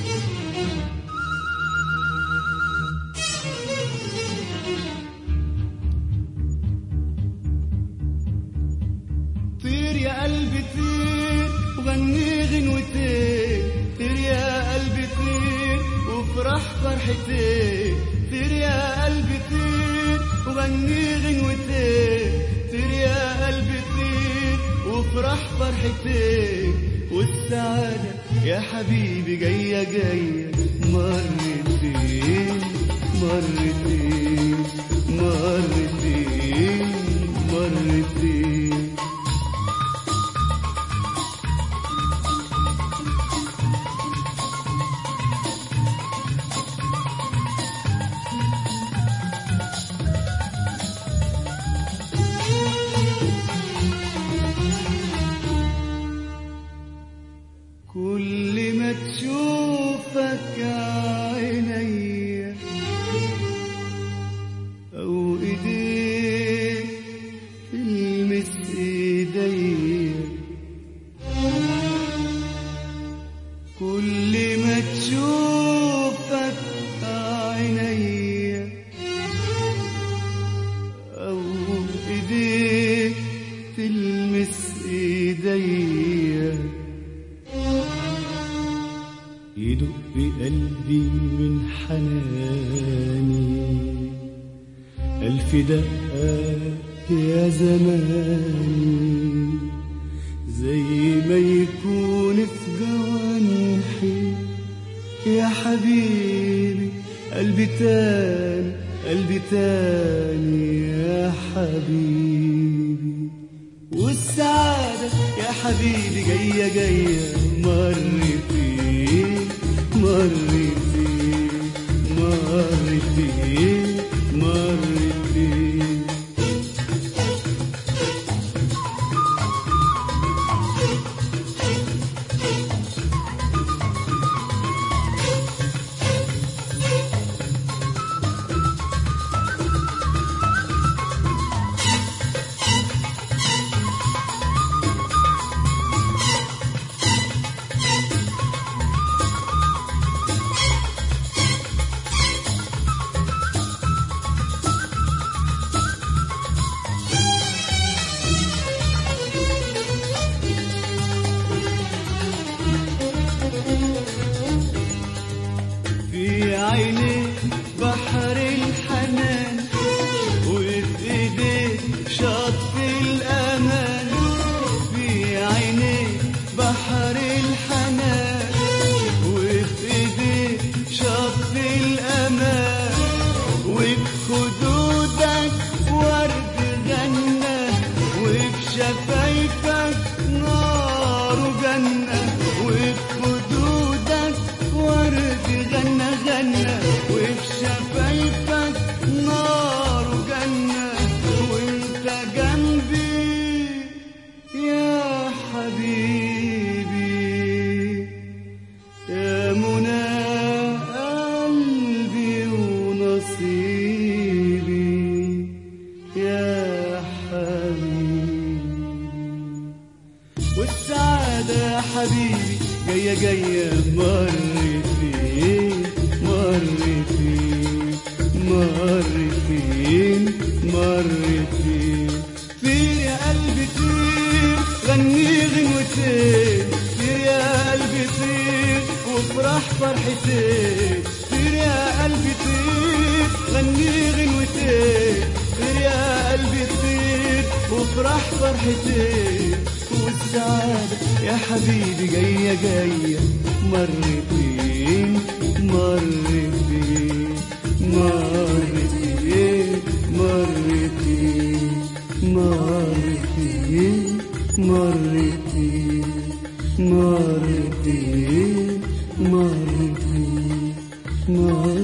طير يا قلبي طير وغني غنوتين طير يا قلبي طير وافرح فرحتين طير يا قلبي طير وغني غنوتين طير يا قلبي طير وافرح فرحتين والسعادة يا حبيبي جاية جاية مرتين مرتين مرتين مرتين كل ما تشوفك عيني أو إيديك تلمس إيدي كل ما تشوفك عيني أو إيديك تلمس إيدي يدق قلبي من حناني ألف دقة يا زماني زي ما يكون في جوانحي يا حبيبي قلبي تاني قلبي تاني يا حبيبي والسعادة يا حبيبي جاية جاية مرتين مرتين مرتين مرتين في عينيك بحر الحنان وفي ايديك شط الامان في عينيك بحر الحنان وفي ايديك شط الامان وبخدودك ورد غنى وبشفايفك نار وجنة وبخدودك ورد غنى غنى وبشفايفك نار وجنة وانت جنبي يا حبيبي يا منى قلبي ونصيبي يا حبيبي والسعادة يا حبيبي جاية جاية مرتين مرتين مرتين مرتين طير يا قلبي طير غني غنوتين طير يا قلبي طير وافرح فرحتين طير يا قلبي طير غني غنوتين طير يا قلبي طير وافرح فرحتين والسعادة يا حبيبي جاية جاية مرتين مرتين مرتين مرتين مرتين مرتين مرتين مرتين مرتين